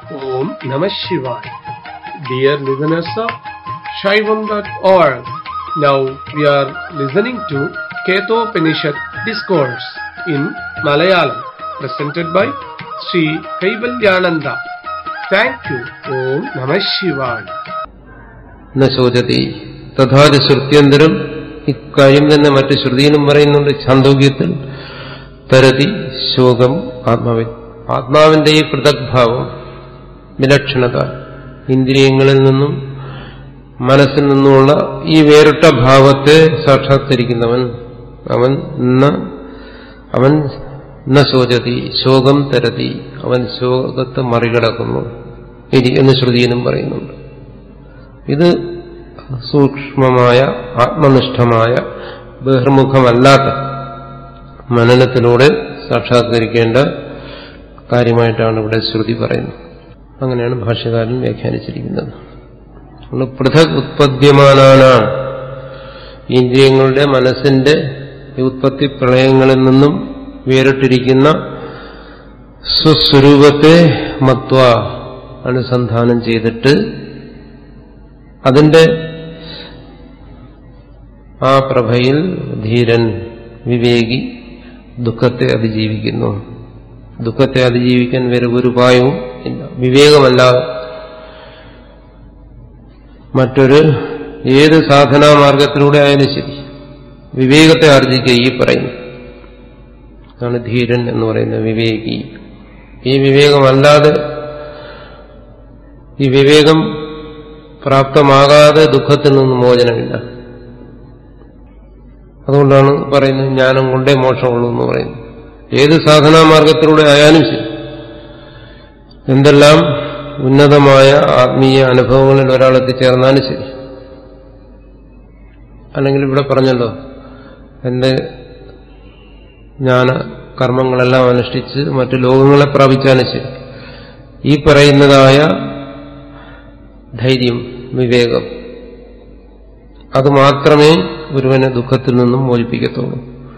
Om Namah Shivaya. Dear listeners of Shaivam.org, now we are listening to Ketopanishad Discourse in Malayalam, presented by Sri Kaivalyananda. Thank you. Om Namah Shivaya. ന ശോചതി തഥാച ശ്രുത്യന്തരം ഇക്കാര്യം തന്നെ മറ്റു ശ്രുതിയിലും പറയുന്നുണ്ട് ഛാന്തോഗ്യത്തിൽ തരതി ശോകം ആത്മാവിൻ ആത്മാവിന്റെ ഈ പൃഥക്ഭാവം വിലക്ഷണത ഇന്ദ്രിയങ്ങളിൽ നിന്നും മനസ്സിൽ നിന്നുമുള്ള ഈ വേറിട്ട ഭാവത്തെ സാക്ഷാത്കരിക്കുന്നവൻ അവൻ ന അവൻ ന ശോചതി ശോകം തരതി അവൻ ശോകത്തെ മറികടക്കുന്നു ഇനി എന്ന് ശ്രുതിയിലും പറയുന്നുണ്ട് ഇത് സൂക്ഷ്മമായ ആത്മനിഷ്ഠമായ ബഹിർമുഖമല്ലാത്ത മനനത്തിലൂടെ സാക്ഷാത്കരിക്കേണ്ട കാര്യമായിട്ടാണ് ഇവിടെ ശ്രുതി പറയുന്നത് അങ്ങനെയാണ് ഭാഷ്യകാരൻ വ്യാഖ്യാനിച്ചിരിക്കുന്നത് അതുകൊണ്ട് പൃഥക് ഉത്പദ്യമാനാണ് ഇന്ദ്രിയങ്ങളുടെ മനസ്സിന്റെ ഈ ഉത്പത്തി പ്രളയങ്ങളിൽ നിന്നും വേറിട്ടിരിക്കുന്ന സ്വസ്വരൂപത്തെ മത്വ അനുസന്ധാനം ചെയ്തിട്ട് അതിന്റെ ആ പ്രഭയിൽ ധീരൻ വിവേകി ദുഃഖത്തെ അതിജീവിക്കുന്നു ദുഃഖത്തെ അതിജീവിക്കാൻ വേറെ ഒരു ഉപായവും ഇല്ല വിവേകമല്ലാതെ മറ്റൊരു ഏത് സാധനാ മാർഗത്തിലൂടെ ആയാലും ശരി വിവേകത്തെ ആർജിക്കുക ഈ പറയുന്നു അതാണ് ധീരൻ എന്ന് പറയുന്നത് വിവേകി ഈ വിവേകമല്ലാതെ ഈ വിവേകം പ്രാപ്തമാകാതെ ദുഃഖത്തിൽ നിന്ന് മോചനമില്ല അതുകൊണ്ടാണ് പറയുന്നത് ജ്ഞാനം കൊണ്ടേ മോക്ഷമുള്ളൂ എന്ന് പറയുന്നത് ഏത് സാധനാ മാർഗത്തിലൂടെ ആയാലും ശരി എന്തെല്ലാം ഉന്നതമായ ആത്മീയ അനുഭവങ്ങളിൽ ഒരാൾ എത്തിച്ചേർന്നാലും ശരി അല്ലെങ്കിൽ ഇവിടെ പറഞ്ഞല്ലോ എന്റെ ജ്ഞാന കർമ്മങ്ങളെല്ലാം അനുഷ്ഠിച്ച് മറ്റു ലോകങ്ങളെ പ്രാപിച്ചാലും ശരി ഈ പറയുന്നതായ ധൈര്യം വിവേകം അത് മാത്രമേ ഒരുവനെ ദുഃഖത്തിൽ നിന്നും മോചിപ്പിക്കത്തുള്ളൂ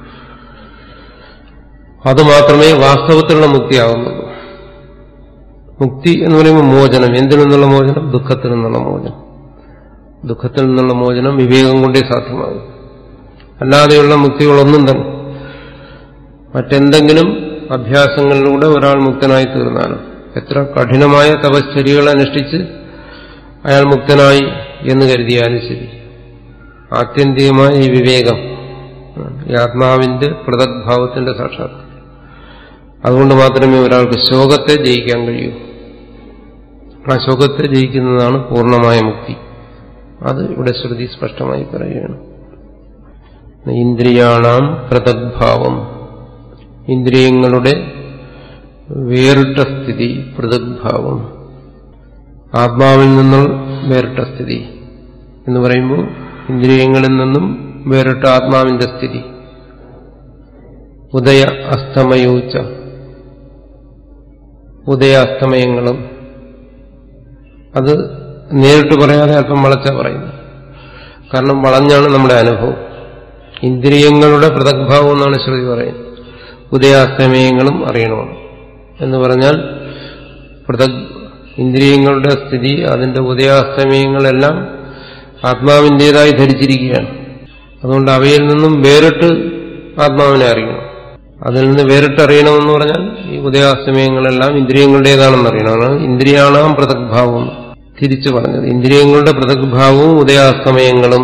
അത് മാത്രമേ വാസ്തവത്തിലുള്ള മുക്തിയാകുന്നുള്ളൂ മുക്തി എന്ന് പറയുമ്പോൾ മോചനം എന്തിൽ നിന്നുള്ള മോചനം ദുഃഖത്തിൽ നിന്നുള്ള മോചനം ദുഃഖത്തിൽ നിന്നുള്ള മോചനം വിവേകം കൊണ്ടേ സാധ്യമാകും അല്ലാതെയുള്ള മുക്തികളൊന്നും തന്നെ മറ്റെന്തെങ്കിലും അഭ്യാസങ്ങളിലൂടെ ഒരാൾ മുക്തനായി തീർന്നാലും എത്ര കഠിനമായ തപശ്ചര്യകൾ അനുഷ്ഠിച്ച് അയാൾ മുക്തനായി എന്ന് കരുതിയാലും ശരി ആത്യന്തികമായ ഈ വിവേകം ഈ ആത്മാവിന്റെ പൃഥക്ഭാവത്തിന്റെ സാക്ഷാത്കാരം അതുകൊണ്ട് മാത്രമേ ഒരാൾക്ക് ശോകത്തെ ജയിക്കാൻ കഴിയൂ ആ ശോകത്തെ ജയിക്കുന്നതാണ് പൂർണ്ണമായ മുക്തി അത് ഇവിടെ ശ്രുതി സ്പഷ്ടമായി പറയുകയാണ് ഇന്ദ്രിയാണാം പൃഥക്ഭാവം ഇന്ദ്രിയങ്ങളുടെ വേറിട്ട സ്ഥിതി പൃഥക്ഭാവം ആത്മാവിൽ നിന്നും വേറിട്ട സ്ഥിതി എന്ന് പറയുമ്പോൾ ഇന്ദ്രിയങ്ങളിൽ നിന്നും വേറിട്ട ആത്മാവിന്റെ സ്ഥിതി ഉദയ അസ്തമയൂച്ച ഉദയാസ്തമയങ്ങളും അത് നേരിട്ട് പറയാതെ അല്പം വളച്ച പറയുന്നു കാരണം വളഞ്ഞാണ് നമ്മുടെ അനുഭവം ഇന്ദ്രിയങ്ങളുടെ പൃഥക്ഭാവം എന്നാണ് ശ്രുതി പറയുന്നത് ഉദയാസ്തമയങ്ങളും അറിയണമെന്ന് എന്ന് പറഞ്ഞാൽ പൃഥക് ഇന്ദ്രിയങ്ങളുടെ സ്ഥിതി അതിന്റെ ഉദയാസ്തമയങ്ങളെല്ലാം ആത്മാവിൻ്റെതായി ധരിച്ചിരിക്കുകയാണ് അതുകൊണ്ട് അവയിൽ നിന്നും വേറിട്ട് ആത്മാവിനെ അറിയണം അതിൽ നിന്ന് വേറിട്ട് അറിയണമെന്ന് പറഞ്ഞാൽ ഈ ഉദയാസ്തമയങ്ങളെല്ലാം ഇന്ദ്രിയങ്ങളുടേതാണെന്ന് അറിയണം ഇന്ദ്രിയാണാം പൃഥക്ഭാവം തിരിച്ചു പറഞ്ഞത് ഇന്ദ്രിയങ്ങളുടെ പൃഥക്ഭാവവും ഉദയാസ്തമയങ്ങളും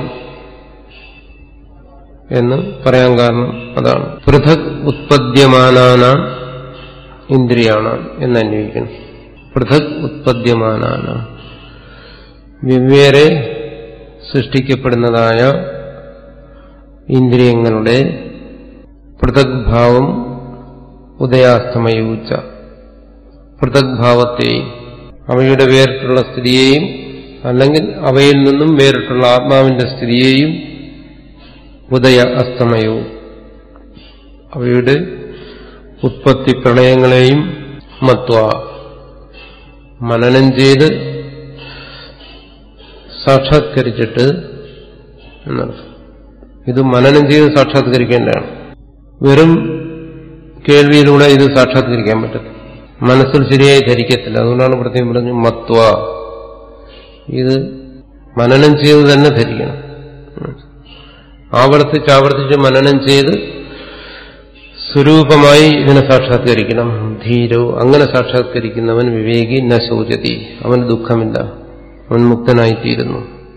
എന്ന് പറയാൻ കാരണം അതാണ് പൃഥക് ഉത്പദ്യമാനാന ഇന്ദ്രിയാണ് എന്ന് അന്വയിക്കണം പൃഥക് ഉത്പദ്യമാനാന വെവ്വേറെ സൃഷ്ടിക്കപ്പെടുന്നതായ ഇന്ദ്രിയങ്ങളുടെ പൃഥക്ഭാവം ഉദയാസ്തമയൂച്ച പൃഥക്ഭാവത്തെയും അവയുടെ വേറിട്ടുള്ള സ്ഥിതിയെയും അല്ലെങ്കിൽ അവയിൽ നിന്നും വേറിട്ടുള്ള ആത്മാവിന്റെ സ്ഥിതിയെയും ഉദയ അസ്തമയവും അവയുടെ ഉത്പത്തി പ്രളയങ്ങളെയും മത്വ മനനം ചെയ്ത് സാക്ഷാത്കരിച്ചിട്ട് എന്നർത്ഥം ഇത് മനനം ചെയ്ത് സാക്ഷാത്കരിക്കേണ്ടതാണ് വെറും കേൾവിയിലൂടെ ഇത് സാക്ഷാത്കരിക്കാൻ പറ്റത്തില്ല മനസ്സിൽ ശരിയായി ധരിക്കത്തില്ല അതുകൊണ്ടാണ് പ്രത്യേകം പറഞ്ഞു മത്വ ഇത് മനനം ചെയ്ത് തന്നെ ധരിക്കണം ആവർത്തിച്ച് ആവർത്തിച്ച് മനനം ചെയ്ത് സ്വരൂപമായി ഇതിനെ സാക്ഷാത്കരിക്കണം ധീരോ അങ്ങനെ സാക്ഷാത്കരിക്കുന്നവൻ വിവേകി ന ശോചതി അവന് ദുഃഖമില്ല അവൻ മുക്തനായിത്തീരുന്നു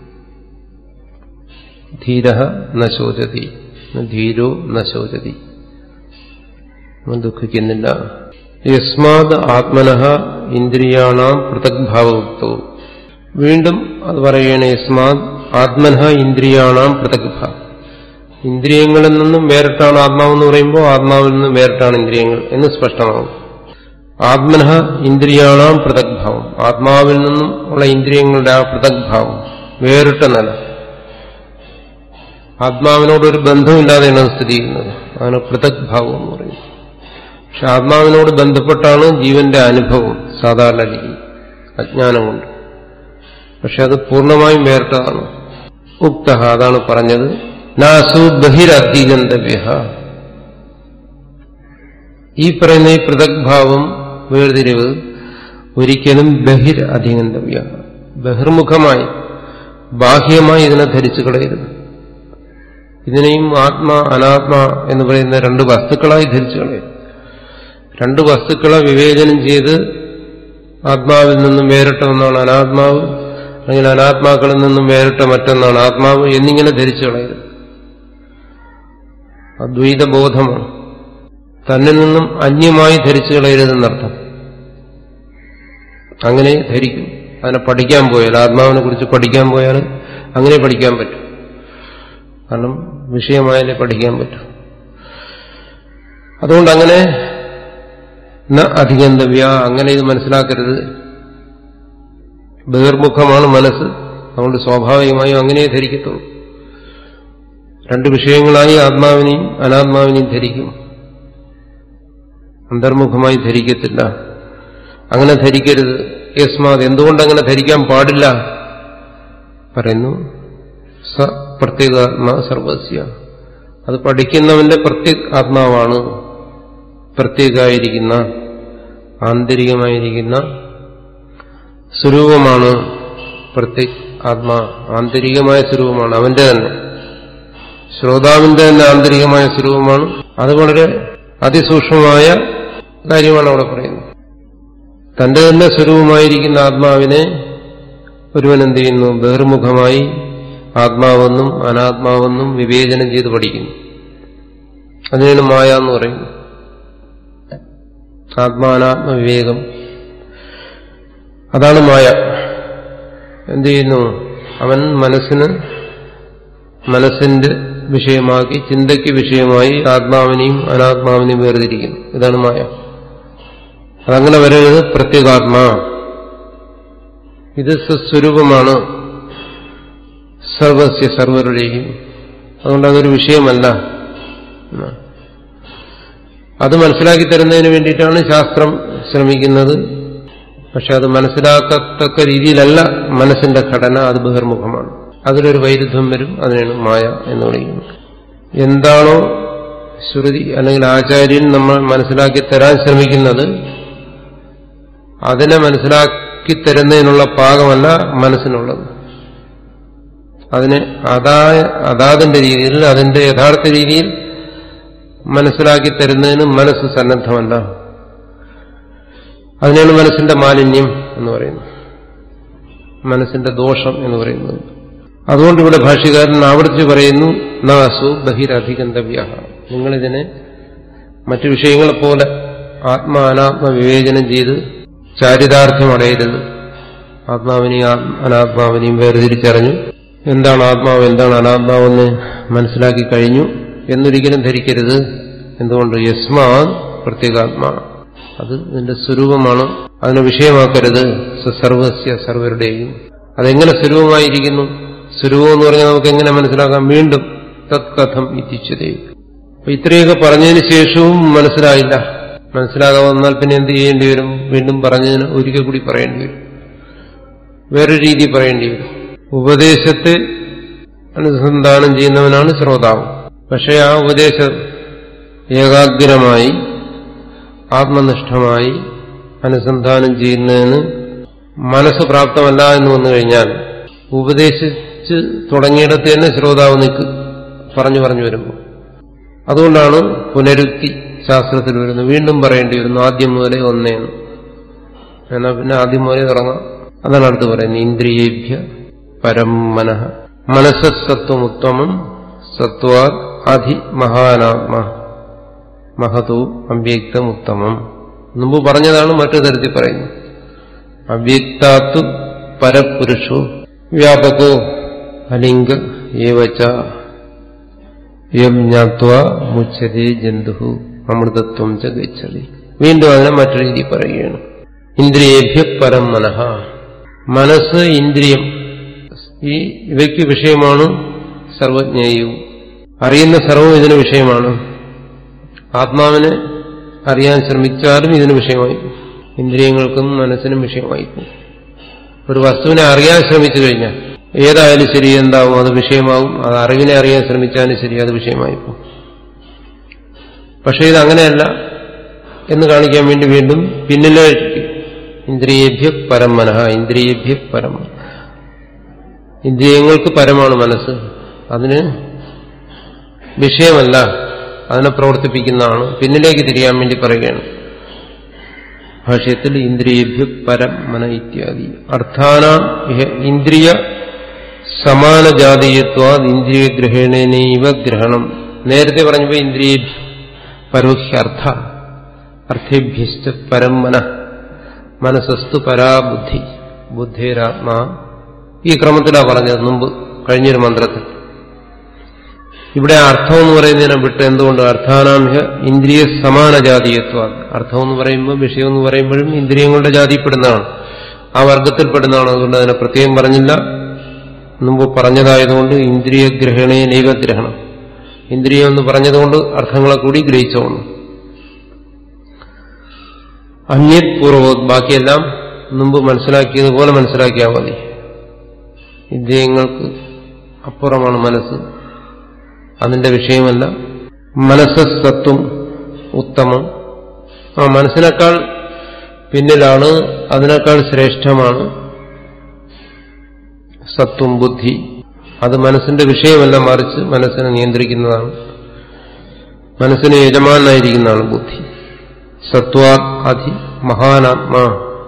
ധീര ന ശോചതി ധീരോ ന ശോചതി അവൻ ദുഃഖിക്കുന്നില്ല യസ്മാത് ആത്മനഃ ഇന്ദ്രിയാണാം പൃഥക്ഭാവോക്തോ വീണ്ടും അത് പറയുകയാണ് യസ്മാത് ആത്മനഃ ഇന്ദ്രിയാണാം പൃഥക്ഭാവം ഇന്ദ്രിയങ്ങളിൽ നിന്നും വേറിട്ടാണ് ആത്മാവെന്ന് പറയുമ്പോൾ ആത്മാവിൽ നിന്നും വേറിട്ടാണ് ഇന്ദ്രിയങ്ങൾ എന്ന് സ്പഷ്ടമാകും ആത്മനഃ ഇന്ദ്രിയാണാം പൃഥക്ഭാവം ആത്മാവിൽ നിന്നും ഉള്ള ഇന്ദ്രിയങ്ങളുടെ ആ പൃഥക്ഭാവം വേറിട്ട നില ആത്മാവിനോടൊരു ബന്ധമില്ലാതെയാണ് അത് സ്ഥിതി ചെയ്യുന്നത് അതാണ് പൃഥക്ഭാവം എന്ന് പറയുന്നത് പക്ഷെ ആത്മാവിനോട് ബന്ധപ്പെട്ടാണ് ജീവന്റെ അനുഭവം സാധാരണ രീതി അജ്ഞാനം കൊണ്ട് പക്ഷെ അത് പൂർണ്ണമായും വേറിട്ടതാണ് ഉക്ത അതാണ് പറഞ്ഞത് നാസു ബഹിരധിഗന്തവ്യ ഈ പറയുന്ന ഈ പൃഥക്ഭാവം വേർതിരിവ് ഒരിക്കലും ബഹിർ അധിഗന്തവ്യ ബഹിർമുഖമായി ബാഹ്യമായി ഇതിനെ ധരിച്ചു കളയരുത് ഇതിനെയും ആത്മ അനാത്മ എന്ന് പറയുന്ന രണ്ട് വസ്തുക്കളായി ധരിച്ചു കളയരുത് രണ്ട് വസ്തുക്കളെ വിവേചനം ചെയ്ത് ആത്മാവിൽ നിന്നും വേറിട്ട ഒന്നാണ് അനാത്മാവ് അല്ലെങ്കിൽ അനാത്മാക്കളിൽ നിന്നും വേറിട്ട മറ്റൊന്നാണ് ആത്മാവ് എന്നിങ്ങനെ ധരിച്ചു കളയരുത് അദ്വൈതബോധമാണ് തന്നിൽ നിന്നും അന്യമായി ധരിച്ചു കളയരുതെന്നർത്ഥം അങ്ങനെ ധരിക്കും അതിനെ പഠിക്കാൻ പോയാൽ ആത്മാവിനെ കുറിച്ച് പഠിക്കാൻ പോയാൽ അങ്ങനെ പഠിക്കാൻ പറ്റും കാരണം വിഷയമായാലേ പഠിക്കാൻ പറ്റും അതുകൊണ്ട് അങ്ങനെ ന അധികന്തവ്യ അങ്ങനെ ഇത് മനസ്സിലാക്കരുത് ബഹിർമുഖമാണ് മനസ്സ് അതുകൊണ്ട് സ്വാഭാവികമായും അങ്ങനെ ധരിക്കത്തുള്ളൂ രണ്ട് വിഷയങ്ങളായി ആത്മാവിനെയും അനാത്മാവിനെയും ധരിക്കും അന്തർമുഖമായി ധരിക്കത്തില്ല അങ്ങനെ ധരിക്കരുത് യസ്മാത് എന്തുകൊണ്ട് അങ്ങനെ ധരിക്കാൻ പാടില്ല പറയുന്നു സ പ്രത്യേകാത്മാ സർവസ്യ അത് പഠിക്കുന്നവന്റെ പ്രത്യേക ആത്മാവാണ് പ്രത്യേകമായിരിക്കുന്ന ആന്തരികമായിരിക്കുന്ന സ്വരൂപമാണ് പ്രത്യേക ആത്മാ ആന്തരികമായ സ്വരൂപമാണ് അവന്റെ തന്നെ ശ്രോതാവിന്റെ തന്നെ ആന്തരികമായ സ്വരൂപമാണ് അത് വളരെ അതിസൂക്ഷ്മമായ കാര്യമാണ് അവിടെ പറയുന്നത് തന്റെ തന്നെ സ്വരൂപമായിരിക്കുന്ന ആത്മാവിനെ ഒരുവൻ എന്ത് ചെയ്യുന്നു ബഹിർമുഖമായി ആത്മാവെന്നും അനാത്മാവെന്നും വിവേചനം ചെയ്ത് പഠിക്കുന്നു അതിനാണ് മായ എന്ന് പറയുന്നത് ആത്മാനാത്മ വിവേകം അതാണ് മായ എന്ത് ചെയ്യുന്നു അവൻ മനസ്സിന് മനസ്സിന്റെ വിഷയമാക്കി ചിന്തയ്ക്ക് വിഷയമായി ആത്മാവിനെയും അനാത്മാവിനെയും വേർതിരിക്കുന്നു ഇതാണ് മായ അതങ്ങനെ വരരുത് പ്രത്യേകാത്മാ ഇത് സ്വസ്വരൂപമാണ് സർവസ്യ സർവരുടെയും അതുകൊണ്ട് അതൊരു വിഷയമല്ല അത് മനസ്സിലാക്കി തരുന്നതിന് വേണ്ടിയിട്ടാണ് ശാസ്ത്രം ശ്രമിക്കുന്നത് പക്ഷെ അത് മനസ്സിലാക്കത്തക്ക രീതിയിലല്ല മനസ്സിന്റെ ഘടന അത് ബഹിർമുഖമാണ് അതിലൊരു വൈരുദ്ധ്യം വരും അതിനാണ് മായ എന്ന് വിളിക്കുന്നത് എന്താണോ ശ്രുതി അല്ലെങ്കിൽ ആചാര്യൻ നമ്മൾ മനസ്സിലാക്കി തരാൻ ശ്രമിക്കുന്നത് അതിനെ മനസ്സിലാക്കി തരുന്നതിനുള്ള പാകമല്ല മനസ്സിനുള്ളത് അതിനെ അതായ അതാതിന്റെ രീതിയിൽ അതിന്റെ യഥാർത്ഥ രീതിയിൽ മനസ്സിലാക്കി തരുന്നതിന് മനസ്സ് സന്നദ്ധമല്ല അതിനാണ് മനസ്സിന്റെ മാലിന്യം എന്ന് പറയുന്നത് മനസ്സിന്റെ ദോഷം എന്ന് പറയുന്നത് അതുകൊണ്ട് ഇവിടെ ഭാഷ്യകാരൻ ആവർത്തിച്ച് പറയുന്നു നാസു ബഹിരധികന്തവ്യ നിങ്ങളിതിനെ മറ്റു വിഷയങ്ങളെപ്പോലെ ആത്മ അനാത്മ വിവേചനം ചെയ്ത് ചാരിതാർത്ഥ്യം അടയരുത് ആത്മാവിനെയും അനാത്മാവിനെയും വേർതിരിച്ചറിഞ്ഞു എന്താണ് ആത്മാവ് എന്താണ് അനാത്മാവെന്ന് മനസ്സിലാക്കി കഴിഞ്ഞു എന്നൊരിക്കലും ധരിക്കരുത് എന്തുകൊണ്ട് യസ്മാ പ്രത്യേകാത്മാ അത് നിന്റെ സ്വരൂപമാണ് അതിനെ വിഷയമാക്കരുത് സർവസ്യ സർവരുടെയും അതെങ്ങനെ സ്വരൂപമായിരിക്കുന്നു സ്വരൂപം എന്ന് പറഞ്ഞാൽ നമുക്ക് എങ്ങനെ മനസ്സിലാക്കാം വീണ്ടും തത്കഥം ഇത്തിച്ചതേ അപ്പൊ ഇത്രയൊക്കെ പറഞ്ഞതിന് ശേഷവും മനസ്സിലായില്ല മനസ്സിലാകാൻ വന്നാൽ പിന്നെ എന്ത് ചെയ്യേണ്ടി വരും വീണ്ടും പറഞ്ഞതിന് ഒരിക്കൽ കൂടി പറയേണ്ടി വരും വേറൊരു രീതി പറയേണ്ടി വരും ഉപദേശത്തെ അനുസന്ധാനം ചെയ്യുന്നവനാണ് ശ്രോതാവ് പക്ഷേ ആ ഉപദേശം ഏകാഗ്രമായി ആത്മനിഷ്ഠമായി അനുസന്ധാനം ചെയ്യുന്നതിന് മനസ്സ് പ്രാപ്തമല്ല എന്ന് വന്നു കഴിഞ്ഞാൽ ഉപദേശിച്ച് തുടങ്ങിയിടത്ത് തന്നെ ശ്രോതാവ് നിൽക്ക് പറഞ്ഞു പറഞ്ഞു വരുമ്പോൾ അതുകൊണ്ടാണ് പുനരുക്തി ശാസ്ത്രത്തിൽ വരുന്നത് വീണ്ടും പറയേണ്ടി വരുന്നു ആദ്യം മുതലേ ഒന്നേന്ന് എന്നാ പിന്നെ ആദ്യം മുതലേ തുടങ്ങാം അതാണ് അടുത്ത് പറയുന്നത് ഇന്ദ്രിയേഭ്യ പരം മനഃ മനസ്സത്വമുത്തമം സത്വാ അധി മഹാനാത്മ മഹതോ അവ്യക്തമുത്തമം മുമ്പ് പറഞ്ഞതാണ് മറ്റു തരത്തിൽ പറയുന്നത് അവ്യക്താത്തു പരപുരുഷോ വ്യാപകോ അലിംഗ ഏവച്ച യം ജ്ഞാത്വ മുച്ചതേ ജന്തു അമൃതത്വം ച ഗച്ഛതി വീണ്ടും അതിനെ മറ്റു രീതി പറയുകയാണ് ഇന്ദ്രിയേഭ്യ പരം മനഃ മനസ്സ് ഇന്ദ്രിയം ഈ ഇവയ്ക്ക് വിഷയമാണ് സർവജ്ഞേയവും അറിയുന്ന സർവവും ഇതിന് വിഷയമാണ് ആത്മാവിനെ അറിയാൻ ശ്രമിച്ചാലും ഇതിന് വിഷയമായി ഇന്ദ്രിയങ്ങൾക്കും മനസ്സിനും വിഷയമായി ഒരു വസ്തുവിനെ അറിയാൻ ശ്രമിച്ചു കഴിഞ്ഞാൽ ഏതായാലും ശരി എന്താവും അത് വിഷയമാവും അത് അറിവിനെ അറിയാൻ ശ്രമിച്ചാലും ശരി അത് വിഷയമായി പോകും പക്ഷേ ഇത് അങ്ങനെയല്ല എന്ന് കാണിക്കാൻ വേണ്ടി വീണ്ടും പിന്നിലേക്ക് ഇന്ദ്രിയേഭ്യ പരമനഃ ഇന്ദ്രിയേഭ്യ പരമ ഇന്ദ്രിയങ്ങൾക്ക് പരമാണ് മനസ്സ് അതിന് വിഷയമല്ല അതിനെ പ്രവർത്തിപ്പിക്കുന്നതാണ് പിന്നിലേക്ക് തിരിയാൻ വേണ്ടി പറയുകയാണ് ഭാഷ്യത്തിൽ ഇന്ദ്രിയേഭ്യ പരം മന ഇത്യാദി അർത്ഥാനാം ഇന്ദ്രിയ സമാനജാതീയത്വാ ഇന്ദ്രിയഗ്രഹണേനൈവ ഗ്രഹണം നേരത്തെ പറഞ്ഞപ്പോ ഇന്ദ്രിയ പരോഹ്യർത്ഥ അർത്ഥേഭ്യശ്ച പരം മന മനസ്സസ്തു പരാബുദ്ധി ബുദ്ധേരാത്മാ ഈ ക്രമത്തിലാണ് പറഞ്ഞത് മുമ്പ് കഴിഞ്ഞൊരു മന്ത്രത്തിൽ ഇവിടെ അർത്ഥം എന്ന് പറയുന്നതിനെ വിട്ട് എന്തുകൊണ്ട് അർത്ഥാനാംഹ ഇന്ദ്രിയ സമാന ജാതീയത്വ അർത്ഥം എന്ന് പറയുമ്പോൾ വിഷയം എന്ന് പറയുമ്പോഴും ഇന്ദ്രിയങ്ങളുടെ ജാതിപ്പെടുന്നതാണ് ആ വർഗത്തിൽപ്പെടുന്നതാണ് അതുകൊണ്ട് അതിനെ പ്രത്യേകം പറഞ്ഞില്ല മുമ്പ് പറഞ്ഞതായതുകൊണ്ട് ഇന്ദ്രിയ ഗ്രഹണേ നൈവഗ്രഹണം ഇന്ദ്രിയം എന്ന് പറഞ്ഞതുകൊണ്ട് അർത്ഥങ്ങളെ കൂടി ഗ്രഹിച്ചോണം അന്യത് പൂർവ്വം ബാക്കിയെല്ലാം മുമ്പ് മനസ്സിലാക്കിയതുപോലെ മനസ്സിലാക്കിയാൽ മതി ഇന്ദ്രിയങ്ങൾക്ക് അപ്പുറമാണ് മനസ്സ് അതിന്റെ വിഷയമല്ല മനസ്സത്വം ഉത്തമം ആ മനസ്സിനേക്കാൾ പിന്നിലാണ് അതിനേക്കാൾ ശ്രേഷ്ഠമാണ് സത്വം ബുദ്ധി അത് മനസ്സിന്റെ വിഷയമല്ല മറിച്ച് മനസ്സിനെ നിയന്ത്രിക്കുന്നതാണ് മനസ്സിന് യജമാനായിരിക്കുന്നതാണ് ബുദ്ധി സത്വാ അധി മഹാനാത്മാ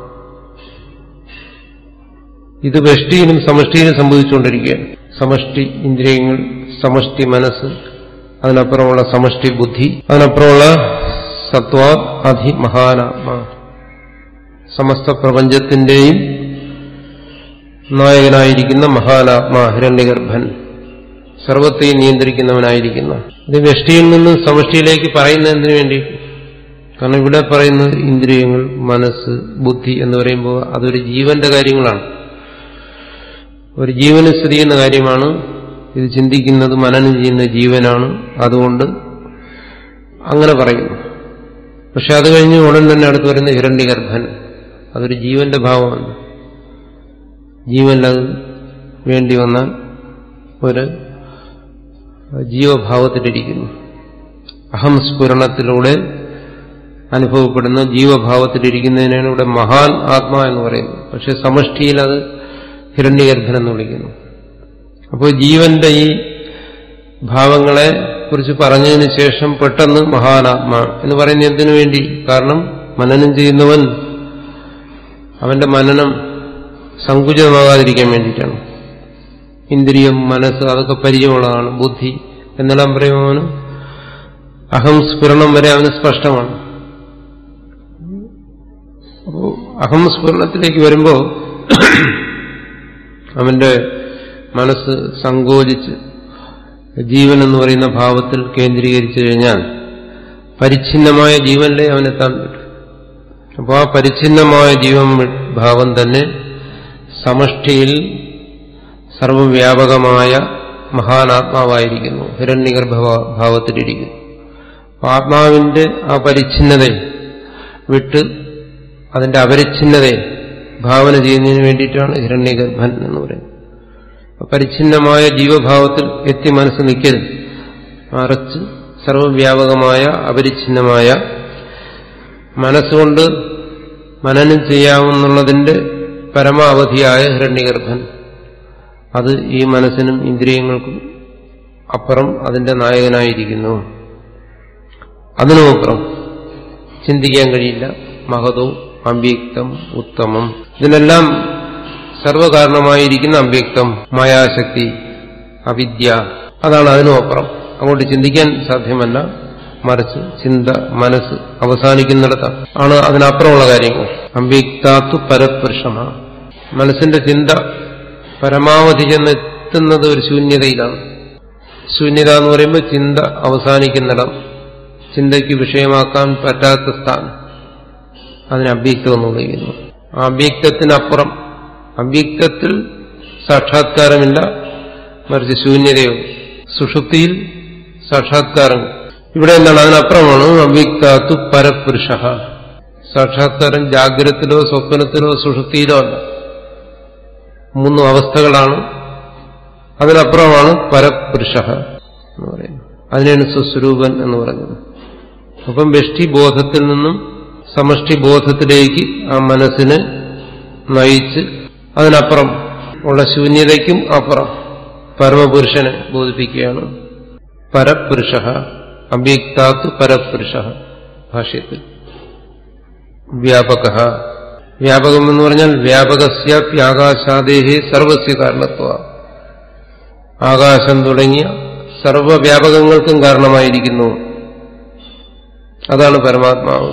ഇത് വെഷ്ടിയിലും സമഷ്ടിയിലും സംഭവിച്ചുകൊണ്ടിരിക്കുകയാണ് സമഷ്ടി ഇന്ദ്രിയങ്ങൾ സമഷ്ടി മനസ്സ് അതിനപ്പുറമുള്ള സമഷ്ടി ബുദ്ധി അതിനപ്പുറമുള്ള സത്വാ അധി മഹാനാത്മാ സമസ്ത പ്രപഞ്ചത്തിന്റെയും നായകനായിരിക്കുന്ന മഹാനാത്മാ ഹിരണ്യഗർഭൻ സർവത്തെയും നിയന്ത്രിക്കുന്നവനായിരിക്കുന്ന ഇത് വെഷ്ടിയിൽ നിന്ന് സമഷ്ടിയിലേക്ക് പറയുന്നതിന് വേണ്ടി കാരണം ഇവിടെ പറയുന്നത് ഇന്ദ്രിയങ്ങൾ മനസ്സ് ബുദ്ധി എന്ന് പറയുമ്പോൾ അതൊരു ജീവന്റെ കാര്യങ്ങളാണ് ഒരു ജീവന് സ്ഥിതി ചെയ്യുന്ന കാര്യമാണ് ഇത് ചിന്തിക്കുന്നത് മനനം ചെയ്യുന്ന ജീവനാണ് അതുകൊണ്ട് അങ്ങനെ പറയുന്നു പക്ഷെ അത് കഴിഞ്ഞ് ഉടൻ തന്നെ അടുത്ത് വരുന്ന ഹിരണ്യഗർഭൻ അതൊരു ജീവന്റെ ഭാവമാണ് ജീവനത് വേണ്ടി വന്നാൽ ഒരു ജീവഭാവത്തിലിരിക്കുന്നു അഹംസ്ഫുരണത്തിലൂടെ അനുഭവപ്പെടുന്ന ജീവഭാവത്തിലിരിക്കുന്നതിനാണ് ഇവിടെ മഹാൻ ആത്മാ എന്ന് പറയുന്നത് പക്ഷെ സമഷ്ടിയിൽ അത് ഹിരണ്യഗർഭൻ എന്ന് വിളിക്കുന്നു അപ്പോൾ ജീവന്റെ ഈ ഭാവങ്ങളെ കുറിച്ച് പറഞ്ഞതിന് ശേഷം പെട്ടെന്ന് മഹാനാത്മാ എന്ന് പറയുന്ന എന്തിനു വേണ്ടി കാരണം മനനം ചെയ്യുന്നവൻ അവന്റെ മനനം സങ്കുചിതമാകാതിരിക്കാൻ വേണ്ടിയിട്ടാണ് ഇന്ദ്രിയം മനസ്സ് അതൊക്കെ പരിചയമുള്ളതാണ് ബുദ്ധി എന്നെല്ലാം പറയുമ്പോൾ അവന് അഹംസ്ഫുരണം വരെ അവന് സ്പഷ്ടമാണ് അപ്പോൾ അഹംസ്ഫുരണത്തിലേക്ക് വരുമ്പോൾ അവന്റെ മനസ്സ് സങ്കോചിച്ച് ജീവൻ എന്ന് പറയുന്ന ഭാവത്തിൽ കേന്ദ്രീകരിച്ചു കഴിഞ്ഞാൽ പരിച്ഛിന്നമായ ജീവനിലെ അവനെത്താൻ പറ്റും അപ്പോൾ ആ പരിച്ഛിന്നമായ ജീവൻ ഭാവം തന്നെ സമഷ്ടിയിൽ സർവവ്യാപകമായ മഹാനാത്മാവായിരിക്കുന്നു ഹിരണ്യഗർഭഭാവത്തിലിരിക്കുന്നു ആത്മാവിന്റെ ആ പരിച്ഛിന്നതയെ വിട്ട് അതിന്റെ അപരിച്ഛിന്നതയെ ഭാവന ചെയ്യുന്നതിന് വേണ്ടിയിട്ടാണ് ഹിരണ്യഗർഭൻ എന്ന് പറയുന്നത് പരിച്ഛിന്നമായ ജീവഭാവത്തിൽ എത്തി മനസ്സ് നിൽക്കരുത് മറിച്ച് സർവവ്യാപകമായ അപരിച്ഛിന്നമായ മനസ്സുകൊണ്ട് മനനം ചെയ്യാമെന്നുള്ളതിന്റെ പരമാവധിയായ ഹിരണ്യഗർഭൻ അത് ഈ മനസ്സിനും ഇന്ദ്രിയങ്ങൾക്കും അപ്പുറം അതിന്റെ നായകനായിരിക്കുന്നു അതിനുമപ്പുറം ചിന്തിക്കാൻ കഴിയില്ല മഹതോ അമ്പ്യക്തം ഉത്തമം ഇതിനെല്ലാം സർവകാരണമായിരിക്കുന്ന അമ്പ്യക്തം മായാശക്തി അവിദ്യ അതാണ് അതിനുമപ്പുറം അങ്ങോട്ട് ചിന്തിക്കാൻ സാധ്യമല്ല മറിച്ച് ചിന്ത മനസ്സ് അവസാനിക്കുന്നിടത്ത് ആണ് അതിനപ്പുറമുള്ള കാര്യങ്ങൾ അമ്പ്യക്താത്തു പരപുരുഷമാണ് മനസ്സിന്റെ ചിന്ത പരമാവധി ചെന്നെത്തുന്നത് ഒരു ശൂന്യതയിലാണ് ശൂന്യത എന്ന് പറയുമ്പോൾ ചിന്ത അവസാനിക്കുന്നിടം ചിന്തയ്ക്ക് വിഷയമാക്കാൻ പറ്റാത്ത സ്ഥാനം അതിന് അവ്യക്തം എന്ന് വിളിക്കുന്നു ആ അവ്യക്തത്തിനപ്പുറം അവ്യക്തത്തിൽ സാക്ഷാത്കാരമില്ല മറിച്ച് ശൂന്യതയോ സുഷുപ്തിയിൽ സാക്ഷാത്കാരം ഇവിടെ എന്താണ് അതിനപ്പുറമാണ് അവ്യക്താത്തു പരപുരുഷ സാക്ഷാത്കാരം ജാഗ്രതത്തിലോ സ്വപ്നത്തിലോ സുഷുപ്തിയിലോ അല്ല മൂന്ന് അവസ്ഥകളാണ് അതിനപ്പുറമാണ് പരപുരുഷ എന്ന് പറയുന്നത് അതിനാണ് സ്വസ്വരൂപൻ എന്ന് പറയുന്നത് അപ്പം ബോധത്തിൽ നിന്നും സമഷ്ടി ബോധത്തിലേക്ക് ആ മനസ്സിനെ നയിച്ച് അതിനപ്പുറം ഉള്ള ശൂന്യതയ്ക്കും അപ്പുറം പരമപുരുഷനെ ബോധിപ്പിക്കുകയാണ് പരപുരുഷ അവ്യക്താത്തു പരപുരുഷ ഭാഷ്യത്തിൽ വ്യാപക വ്യാപകം എന്ന് പറഞ്ഞാൽ വ്യാപകസ്യാപ്യാകാശാദേഹി സർവസ്യ കാരണത്വ ആകാശം തുടങ്ങിയ സർവവ്യാപകങ്ങൾക്കും കാരണമായിരിക്കുന്നു അതാണ് പരമാത്മാവ്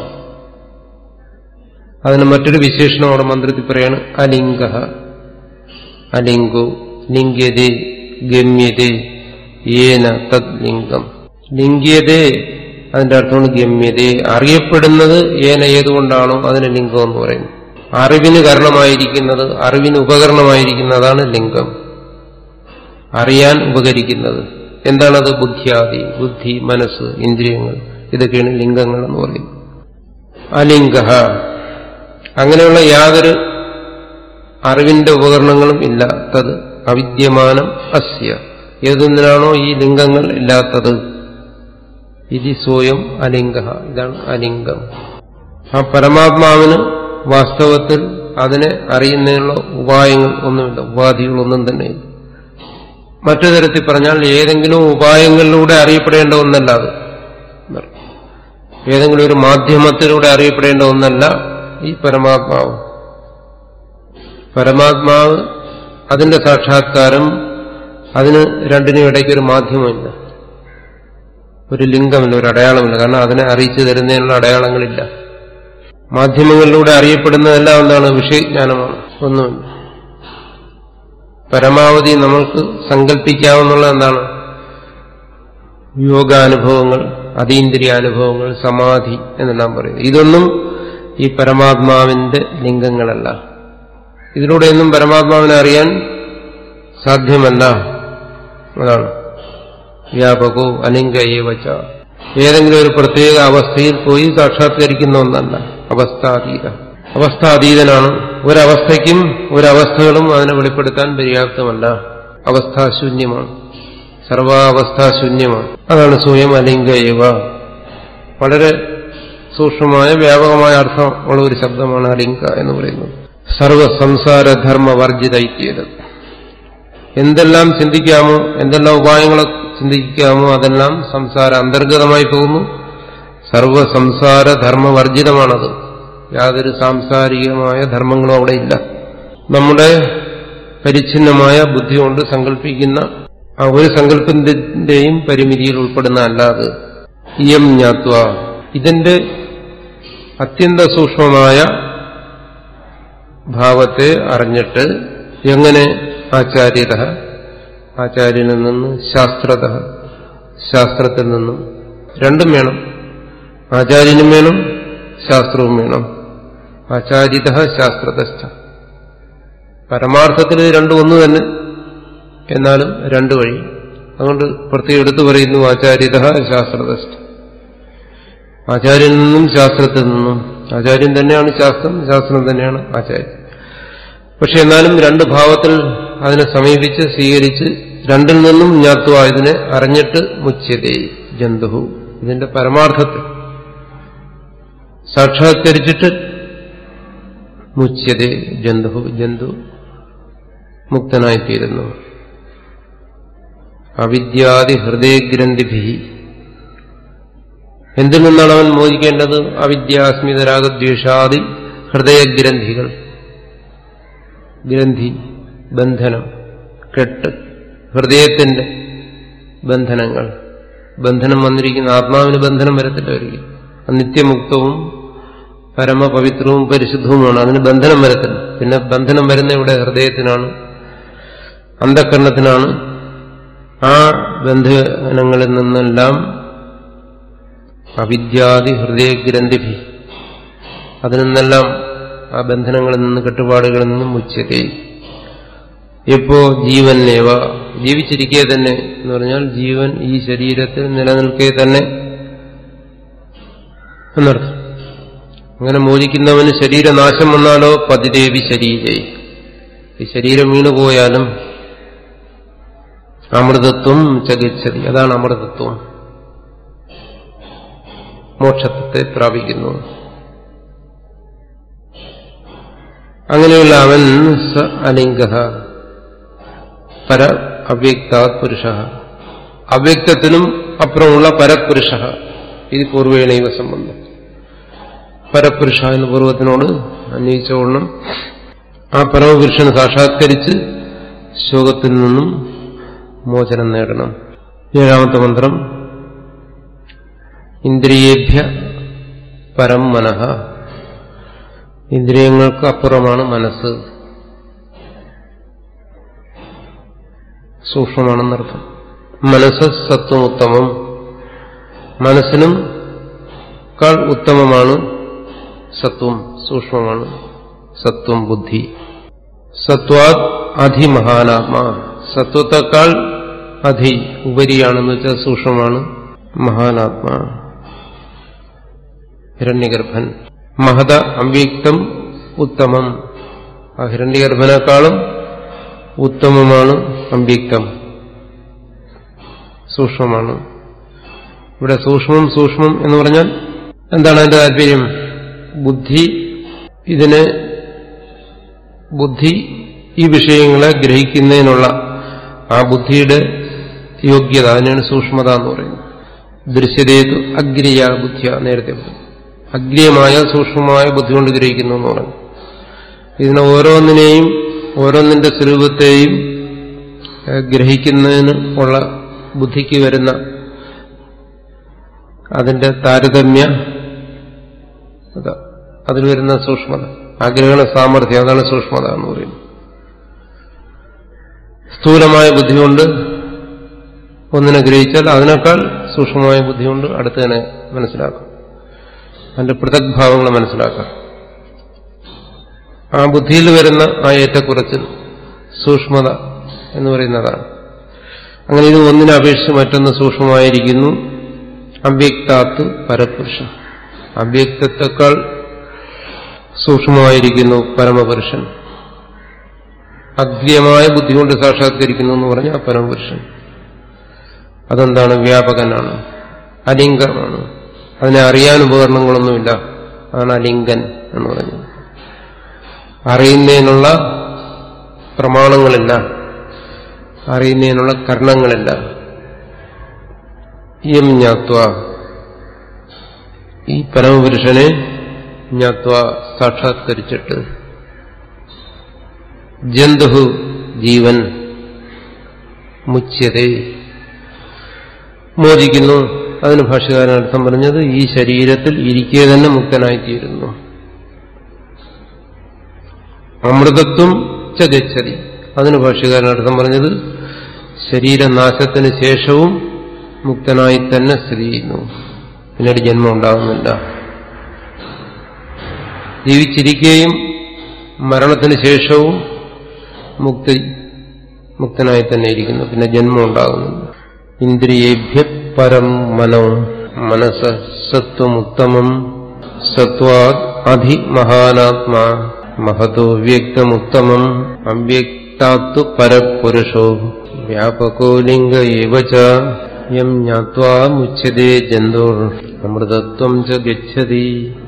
അതിന് മറ്റൊരു വിശേഷണം അവിടെ മന്ത്രത്തിൽ പറയാണ് അലിംഗ അലിംഗോ ലിംഗ്യതേ ഗമ്യതേ ഏന തദ് ലിംഗം ലിംഗ്യതേ അതിന്റെ അർത്ഥമാണ് ഗമ്യതേ അറിയപ്പെടുന്നത് ഏന ഏതുകൊണ്ടാണോ അതിന് ലിംഗം എന്ന് പറയുന്നു അറിവിന് കാരണമായിരിക്കുന്നത് അറിവിന് ഉപകരണമായിരിക്കുന്നതാണ് ലിംഗം അറിയാൻ ഉപകരിക്കുന്നത് എന്താണത് ബുദ്ധിയാദി ബുദ്ധി മനസ്സ് ഇന്ദ്രിയങ്ങൾ ഇതൊക്കെയാണ് ലിംഗങ്ങൾ എന്ന് പറയുന്നത് അലിംഗ അങ്ങനെയുള്ള യാതൊരു അറിവിന്റെ ഉപകരണങ്ങളും ഇല്ലാത്തത് അവിദ്യമാനം അസ്യ ഏതൊന്നിനാണോ ഈ ലിംഗങ്ങൾ ഇല്ലാത്തത് ഇത് സ്വയം അലിംഗ ഇതാണ് അലിംഗം ആ പരമാത്മാവിന് വാസ്തവത്തിൽ അതിനെ അറിയുന്നതിനുള്ള ഉപായങ്ങൾ ഒന്നുമില്ല ഉപാധികളൊന്നും തന്നെയില്ല മറ്റു തരത്തിൽ പറഞ്ഞാൽ ഏതെങ്കിലും ഉപായങ്ങളിലൂടെ അറിയപ്പെടേണ്ട ഒന്നല്ല അത് ഏതെങ്കിലും ഒരു മാധ്യമത്തിലൂടെ അറിയപ്പെടേണ്ട ഒന്നല്ല ഈ പരമാത്മാവ് പരമാത്മാവ് അതിന്റെ സാക്ഷാത്കാരം അതിന് രണ്ടിനും ഇടയ്ക്ക് ഒരു മാധ്യമമില്ല ഒരു ലിംഗമില്ല ഒരു അടയാളമില്ല കാരണം അതിനെ അറിയിച്ചു തരുന്നതിനുള്ള അടയാളങ്ങളില്ല മാധ്യമങ്ങളിലൂടെ അറിയപ്പെടുന്നതെല്ലാം എന്താണ് വിഷയജ്ഞാനമാണ് ഒന്നുമില്ല പരമാവധി നമ്മൾക്ക് സങ്കല്പിക്കാവുന്നുള്ള എന്താണ് യോഗാനുഭവങ്ങൾ അതീന്ദ്രിയാനുഭവങ്ങൾ സമാധി എന്നെല്ലാം പറയുന്നത് ഇതൊന്നും ഈ പരമാത്മാവിന്റെ ലിംഗങ്ങളല്ല ഇതിലൂടെയൊന്നും പരമാത്മാവിനെ അറിയാൻ സാധ്യമല്ല അതാണ് വ്യാപകോ അലിംഗയേവച്ച ഏതെങ്കിലും ഒരു പ്രത്യേക അവസ്ഥയിൽ പോയി സാക്ഷാത്കരിക്കുന്ന ഒന്നല്ല അവസ്ഥാതീത അവസ്ഥാതീതനാണ് ഒരവസ്ഥയ്ക്കും ഒരവസ്ഥകളും അതിനെ വെളിപ്പെടുത്താൻ പര്യാപ്തമല്ല അവസ്ഥാശൂന്യമാണ് സർവാവസ്ഥാശൂന്യമാണ് അതാണ് സ്വയം അലിംഗയേവ വളരെ സൂക്ഷ്മമായ വ്യാപകമായ അർത്ഥമുള്ള ഒരു ശബ്ദമാണ് അലിംഗ എന്ന് പറയുന്നത് സർവസംസാരധർമ്മ വർജിതൈത്യത് എന്തെല്ലാം ചിന്തിക്കാമോ എന്തെല്ലാം ഉപായങ്ങളെ ചിന്തിക്കാമോ അതെല്ലാം സംസാര അന്തർഗതമായി പോകുന്നു സർവസംസാര ധർമ്മവർജിതമാണത് യാതൊരു സാംസാരികമായ ധർമ്മങ്ങളും അവിടെ ഇല്ല നമ്മുടെ പരിച്ഛിന്നമായ ബുദ്ധി കൊണ്ട് സങ്കല്പിക്കുന്ന ആ ഒരു സങ്കല്പത്തിന്റെയും പരിമിതിയിൽ ഉൾപ്പെടുന്ന അല്ലാതെ ഇയം ജ്ഞാത്വ ഇതിന്റെ അത്യന്ത സൂക്ഷ്മമായ ഭാവത്തെ അറിഞ്ഞിട്ട് എങ്ങനെ ആചാര്യത ആചാര്യനിൽ നിന്ന് ശാസ്ത്രത ശാസ്ത്രത്തിൽ നിന്നും രണ്ടും വേണം ആചാര്യനും വേണം ശാസ്ത്രവും വേണം ആചാര്യത ശാസ്ത്രതസ്ഥ പരമാർത്ഥത്തിൽ ഇത് രണ്ടും ഒന്ന് തന്നെ എന്നാലും രണ്ടു വഴി അതുകൊണ്ട് പ്രത്യേകം എടുത്തു പറയുന്നു ആചാര്യത ശാസ്ത്രതസ്ഥ ആചാര്യനിൽ നിന്നും ശാസ്ത്രത്തിൽ നിന്നും ആചാര്യൻ തന്നെയാണ് ശാസ്ത്രം ശാസ്ത്രം തന്നെയാണ് ആചാര്യൻ പക്ഷെ എന്നാലും രണ്ട് ഭാവത്തിൽ അതിനെ സമീപിച്ച് സ്വീകരിച്ച് രണ്ടിൽ നിന്നും ജ്ഞാത്വ ഇതിനെ അറിഞ്ഞിട്ട് മുച്യതേ ജന്തു ഇതിന്റെ പരമാർത്ഥത്തിൽ സാക്ഷാത്കരിച്ചിട്ട് മുച്യതേ ജന്തു ജന്തു മുക്തനായിത്തീരുന്നു അവിദ്യാദി ഹൃദയഗ്രന്ഥിഭി എന്തിൽ നിന്നാണ് അവൻ മോചിക്കേണ്ടത് അവിദ്യാസ്മിതരാഗദ്വേഷാദി ഹൃദയഗ്രന്ഥികൾ ഗ്രന്ഥി ബന്ധനം കെട്ട് ഹൃദയത്തിന്റെ ബന്ധനങ്ങൾ ബന്ധനം വന്നിരിക്കുന്ന ആത്മാവിന് ബന്ധനം വരത്തില്ല ഒരിക്കലും അത് നിത്യമുക്തവും പരമപവിത്രവും പരിശുദ്ധവുമാണ് അതിന് ബന്ധനം വരത്തില്ല പിന്നെ ബന്ധനം വരുന്ന ഇവിടെ ഹൃദയത്തിനാണ് അന്ധകരണത്തിനാണ് ആ ബന്ധനങ്ങളിൽ നിന്നെല്ലാം അവിദ്യാദി ഹൃദയഗ്രന്ഥിഭി അതിൽ നിന്നെല്ലാം ആ ബന്ധനങ്ങളിൽ നിന്ന് കെട്ടുപാടുകളിൽ നിന്നും മുച്ചതേ ഇപ്പോ ജീവനേവ ജീവിച്ചിരിക്കെ തന്നെ എന്ന് പറഞ്ഞാൽ ജീവൻ ഈ ശരീരത്തിൽ നിലനിൽക്കെ തന്നെ എന്നർത്ഥം അങ്ങനെ മോചിക്കുന്നവന് ശരീരനാശം വന്നാലോ പതിദേവി ശരീരേ ഈ ശരീരം വീണുപോയാലും അമൃതത്വം ചകിച്ചതി അതാണ് അമൃതത്വം മോക്ഷത്തെ പ്രാപിക്കുന്നു അങ്ങനെയുള്ള അവൻ സ അലിംഗ പര അവ്യക്താത് പുരുഷ അവ്യക്തത്തിനും അപ്പുറമുള്ള പരപുരുഷ ഇത് പൂർവേണൈവ സംബന്ധം പരപുരുഷ എന്ന് പൂർവ്വത്തിനോട് അന്വയിച്ചോളണം ആ പരമപുരുഷനെ സാക്ഷാത്കരിച്ച് ശോകത്തിൽ നിന്നും മോചനം നേടണം ഏഴാമത്തെ മന്ത്രം ഇന്ദ്രിയേഭ്യ പരം മനഃ ഇന്ദ്രിയങ്ങൾക്ക് അപ്പുറമാണ് മനസ്സ് സൂക്ഷ്മമാണെന്നർത്ഥം മനസ്സ് സത്വമുത്തമം മനസ്സിനും കാൾ ഉത്തമമാണ് സത്വം സൂക്ഷ്മമാണ് സത്വം ബുദ്ധി സത്വാത് അധിമഹാനാത്മാ സത്വത്തെക്കാൾ അധി ഉപരിയാണെന്ന് വെച്ചാൽ സൂക്ഷ്മമാണ് മഹാനാത്മാ ഹിരണ്യഗർഭൻ മഹത അവ്യക്തം ഉത്തമം ആ ഹിരണ്യഗർഭനേക്കാളും ഉത്തമമാണ് അവ്യക്തം സൂക്ഷ്മമാണ് ഇവിടെ സൂക്ഷ്മം സൂക്ഷ്മം എന്ന് പറഞ്ഞാൽ എന്താണ് അതിന്റെ താല്പര്യം ബുദ്ധി ഇതിനെ ബുദ്ധി ഈ വിഷയങ്ങളെ ഗ്രഹിക്കുന്നതിനുള്ള ആ ബുദ്ധിയുടെ യോഗ്യത അതിനാണ് സൂക്ഷ്മത എന്ന് പറയുന്നത് ദൃശ്യതേതു അഗ്രിയ ബുദ്ധിയ നേരത്തെ പറഞ്ഞു അഗ്രിയമായ സൂക്ഷ്മമായ ബുദ്ധി കൊണ്ട് ഗ്രഹിക്കുന്നു എന്ന് പറഞ്ഞു ഇതിനെ ഓരോന്നിനെയും ഓരോന്നിന്റെ സ്വരൂപത്തെയും ഗ്രഹിക്കുന്നതിന് ഉള്ള ബുദ്ധിക്ക് വരുന്ന അതിന്റെ താരതമ്യ അതിൽ വരുന്ന സൂക്ഷ്മത ആഗ്രഹണ സാമർഥ്യം അതാണ് സൂക്ഷ്മത എന്ന് പറയുന്നത് സ്ഥൂലമായ ബുദ്ധി കൊണ്ട് ഒന്നിനെ ഗ്രഹിച്ചാൽ അതിനേക്കാൾ സൂക്ഷ്മമായ ബുദ്ധി കൊണ്ട് അടുത്തതിനെ മനസ്സിലാക്കാം അതിന്റെ പൃഥക്ഭാവങ്ങൾ മനസ്സിലാക്കാം ആ ബുദ്ധിയിൽ വരുന്ന ആ ഏറ്റക്കുറച്ചിൽ സൂക്ഷ്മത എന്ന് പറയുന്നതാണ് അങ്ങനെ ഇത് ഒന്നിനെ അപേക്ഷിച്ച് മറ്റൊന്ന് സൂക്ഷ്മമായിരിക്കുന്നു അവ്യക്താത്ത് പരപുരുഷൻ അവ്യക്തത്തെക്കാൾ സൂക്ഷ്മമായിരിക്കുന്നു പരമപുരുഷൻ അഗ്ര്യമായ ബുദ്ധി കൊണ്ട് സാക്ഷാത്കരിക്കുന്നു എന്ന് പറഞ്ഞ ആ പരമപുരുഷൻ അതെന്താണ് വ്യാപകനാണ് അലിംഗമാണ് അതിനെ അറിയാൻ ഉപകരണങ്ങളൊന്നുമില്ല അതാണ് അലിംഗൻ എന്ന് പറയുന്നത് അറിയുന്നതിനുള്ള പ്രമാണങ്ങളില്ല അറിയുന്നതിനുള്ള കർണങ്ങളില്ല യം ജ്ഞാത്വ ഈ പരമപുരുഷനെ ജ്ഞാത്വ സാക്ഷാത്കരിച്ചിട്ട് ജന്തു ജീവൻ മുച്യതേ മോചിക്കുന്നു അതിന് ഭാഷകാരൻ അർത്ഥം പറഞ്ഞത് ഈ ശരീരത്തിൽ ഇരിക്കെ തന്നെ മുക്തനായിത്തീരുന്നു അമൃതത്വം ച ഗച്ഛതി അതിന് ഭാഷകാരൻ അർത്ഥം പറഞ്ഞത് ശരീരനാശത്തിന് ശേഷവും മുക്തനായി തന്നെ സ്ഥിതി ചെയ്യുന്നു പിന്നീട് ജന്മം ഉണ്ടാകുന്നില്ല ജീവിച്ചിരിക്കുകയും മരണത്തിന് ശേഷവും മുക്തി മുക്തനായി തന്നെ ഇരിക്കുന്നു പിന്നെ ജന്മം ഉണ്ടാകുന്നില്ല ഇന്ദ്രിയേഭ്യ പരം മനോ മനസ് സത്വമുത്തമം സത്വാത് അധിമഹാനാത്മാ മഹതോ വ്യക്തമുത്തമം അവ്യക്താത്തു പരപുരുഷോ വ്യാപകോ ലിംഗ ഏവച യം ജ്ഞാത്വാ മുച്യതേ ജന്തോർ അമൃതത്വം ച ഗച്ഛതി